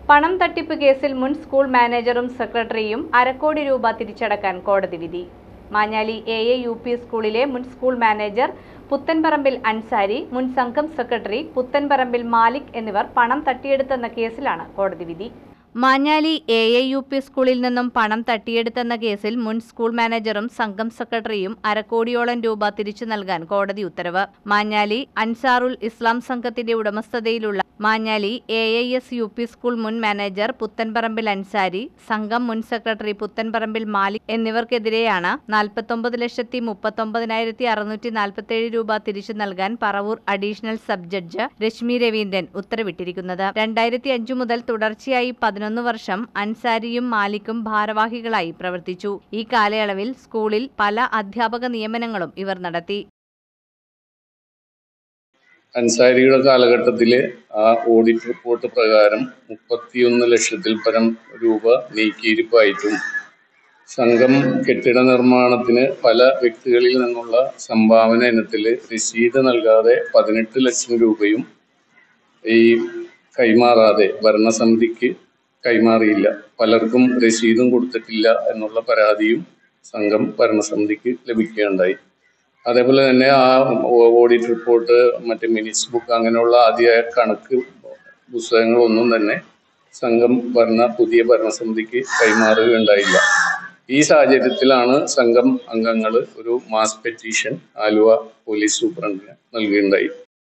പണം തട്ടിപ്പ് കേസിൽ മുൻ സ്കൂൾ മാനേജറും സെക്രട്ടറിയും അരക്കോടി രൂപ തിരിച്ചടക്കാൻ കോടതി വിധി Manjali A A U P സ്കൂളിലെ മുൻ സ്കൂൾ മാനേജർ പുത്തൻപറമ്പിൽ അൻസാരി മുൻ സംഘം സെക്രട്ടറി പുത്തൻപറമ്പിൽ മാലിക് എന്നിവർ പണം തട്ടിയെടുത്തെന്ന കേസിലാണ് കോടതി വിധി Manjali A A U P സ്കൂളിൽ നിന്നും പണം തട്ടിയെടുത്തെന്ന കേസിൽ മുൻ സ്കൂൾ മാനേജറും സംഘം സെക്രട്ടറിയും അരക്കോടിയോളം രൂപ തിരിച്ചു നൽകാൻ കോടതി ഉത്തരവ് മാഞ്ഞാലി അൻസാറുൽ ഇസ്ലാം സംഘത്തിന്റെ ഉടമസ്ഥതയിലുള്ള Manjali A I S U P school മുൻ മാനേജർ പുത്തൻപറമ്പിൽ അൻസാരി സംഘം മുൻ സെക്രട്ടറി പുത്തൻപറമ്പിൽ മാലിക് എന്നിവർക്കെതിരെയാണ് നാൽപ്പത്തൊമ്പത് ലക്ഷത്തി മുപ്പത്തൊമ്പതിനായിരത്തി അറുന്നൂറ്റി നാൽപ്പത്തേഴ് രൂപ തിരിച്ചു നൽകാൻ Paravur additional sub judge Rashmi Raveendran ഉത്തരവിട്ടിരിക്കുന്നത് രണ്ടായിരത്തി അഞ്ചു മുതൽ തുടർച്ചയായി പതിനൊന്ന് വർഷം അൻസാരിയും മാലിക്കും ഭാരവാഹികളായി പ്രവർത്തിച്ചു ഈ കാലയളവിൽ സ്കൂളിൽ പല അധ്യാപക നിയമനങ്ങളും ഇവർ നടത്തി അൻസാരിയുടെ കാലഘട്ടത്തിൽ ആ ഓഡിറ്റ് റിപ്പോർട്ട് പ്രകാരം മുപ്പത്തിയൊന്ന് ലക്ഷത്തിൽ പരം രൂപ നീക്കിയിരിപ്പായിട്ടും സംഘം കെട്ടിട നിർമ്മാണത്തിന് പല വ്യക്തികളിൽ നിന്നുള്ള സംഭാവന ഇനത്തിൽ രസീത് നൽകാതെ പതിനെട്ട് ലക്ഷം രൂപയും ഈ കൈമാറാതെ ഭരണസമിതിക്ക് കൈമാറിയില്ല പലർക്കും രസീതും കൊടുത്തിട്ടില്ല എന്നുള്ള പരാതിയും സംഘം ഭരണസമിതിക്ക് ലഭിക്കുകയുണ്ടായി അതേപോലെ തന്നെ ആ ഓഡിറ്റ് റിപ്പോർട്ട് മറ്റ് മിനിറ്റ്സ് ബുക്ക് അങ്ങനെയുള്ള ആദ്യ കണക്ക് പുസ്തകങ്ങളൊന്നും തന്നെ സംഘം ഭരണ പുതിയ ഭരണസമിതിക്ക് കൈമാറുകയുണ്ടായില്ല ഈ സാഹചര്യത്തിലാണ് സംഘം അംഗങ്ങൾ ഒരു മാസ് പെറ്റീഷൻ ആലുവ പോലീസ് സൂപ്രണ്ടിന് നൽകുകയുണ്ടായി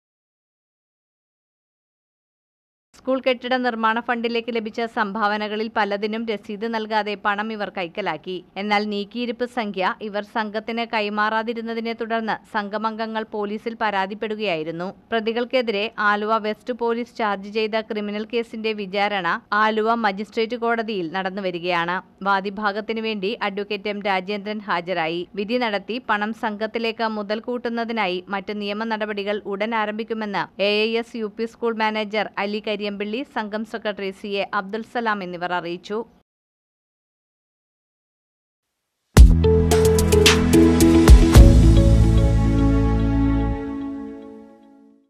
സ്കൂൾ കെട്ടിട നിർമ്മാണ ഫണ്ടിലേക്ക് ലഭിച്ച സംഭാവനകളിൽ പലതിനും രസീത് നൽകാതെ പണം ഇവർ കൈക്കലാക്കി എന്നാൽ നീക്കിയിരിപ്പ് സംഖ്യ ഇവർ സംഘത്തിന് കൈമാറാതിരുന്നതിനെ തുടർന്ന് സംഘമംഗങ്ങൾ പോലീസിൽ പരാതിപ്പെടുകയായിരുന്നു പ്രതികൾക്കെതിരെ ആലുവ വെസ്റ്റ് പോലീസ് ചാർജ് ചെയ്ത ക്രിമിനൽ കേസിന്റെ വിചാരണ ആലുവ മജിസ്ട്രേറ്റ് കോടതിയിൽ നടന്നുവരികയാണ് വാദിഭാഗത്തിനു വേണ്ടി അഡ്വക്കേറ്റ് എം രാജേന്ദ്രൻ ഹാജരായി വിധി നടത്തി പണം സംഘത്തിലേക്ക് മുതൽ കൂട്ടുന്നതിനായി മറ്റ് നിയമ നടപടികൾ ഉടൻ ആരംഭിക്കുമെന്ന് A I S U P school manager Ali Kariyampilly സംഘം secretary C A Abdul Salam എന്നിവർ അറിയിച്ചു